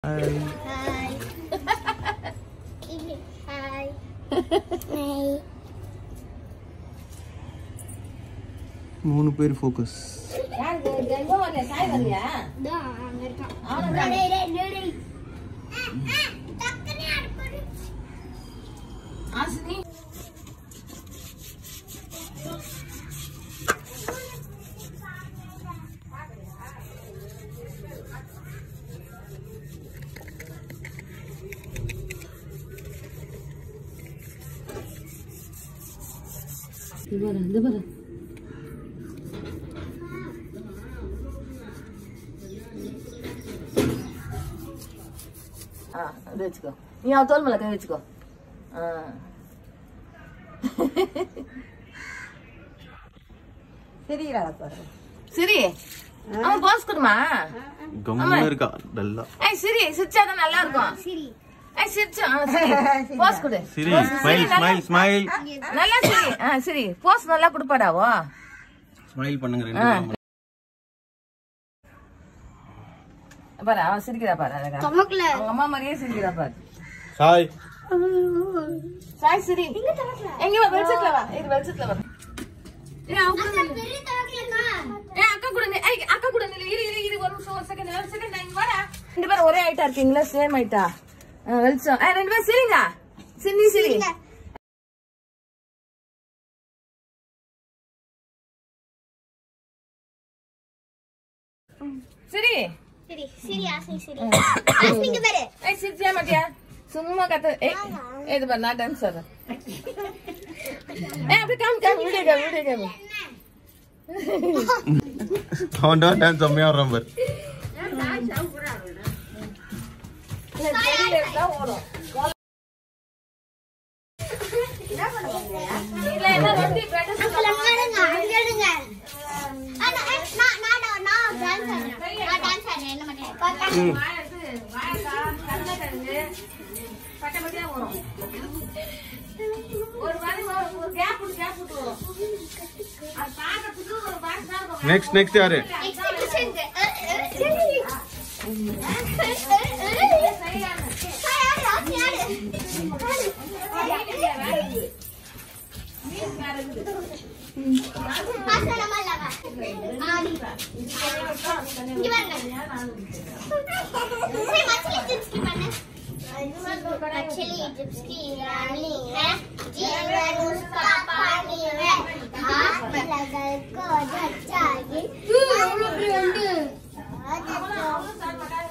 Hi hi hi மூணு பேர் focus இதோ அங்க இருக்கான் டேய் டேய் டேய் டேய் டக்குனு அடிப்படு ஆ அது வச்சுக்கோ நீ அவ தோல் மேல கை வச்சுக்கோ ஆ சரிடா பாரு சரி அவன் பாஸ் கொடுமா கம்முன்னு இருக்கா டல்லா ஏய் சரி சிரிச்சாதான் நல்லா இருக்கும் சரி ஏய் சிரிச்சு ஆ, சரி பாஸ் கொடு சரி ஸ்மைல் ஸ்மைல் ஸ்மைல் நல்லா சரி ஆ சரி போஸ் நல்லா கொடுப்பாடாவோ ஸ்மைல் பண்ணுங்க ரெண்டு பேரும் பாரு அவன் சிரிக்கிறா பாரு அழகா தமக்கல அவங்க அம்மா மாதிரியே சிரிக்கிறா பாரு சாய் சாய் சிரி எங்க வா வெளிச்சத்துல வா இது வெளிச்சத்துல வா பெரிய தமக்கலக்கா ஏய் அக்கா கூட நி- ஏய் அக்கா கூட நில்லு. இரு இரு இரு ஒரு நிமிஷம் ஒரு செகண்ட் ஒரு செகண்ட் இங்க வாடா ரெண்டு பேரும் ஒரே ஹைட்டா இருக்கீங்களா சேம் ஹைட்டா வெளிச்சம் ஏய் ரெண்டு பேரும் சிரிங்க சிரி சிரி சிரி சரி சரி ஆசை சரி ஆசைங்க பாரு ஏய் சிரிச்சியா மாட்டியா சும்மா கத்து ஏய் ஏய், இது பாரு நான் டான்ஸ் ஆடுறேன் ஏய் அப்படி காமி காமி வீடியோ காமி வீடியோ காமி அவன் தான் டான்ஸ் செம்மையா ஆடுறான் பாரு தான் ஓடும் இல்ல என்ன வந்து பெட்டர் அங்க எடுங்க அங்க எடுங்க அண்ணா, ஏய், நான் நான் நான் நான் டான்ஸ் ஆடுறேன் நான் டான்ஸ் ஆடுறேன் என்ன மாட்டேன் பாக்க ஒரு மாதிரி வரும். ஒரு கேப் விட்டு கேப் விட்டு வரும் அது பார்க்கறதுக்கு ஒரு பாட்டு தான் இருக்கும். நெக்ஸ்ட் நெக்ஸ்ட் யாரு எக்ஸிபிஷன் சரி मछली जिप्सी रानी है जीवन उसका पानी है हाथ लगल को झच्चा गिर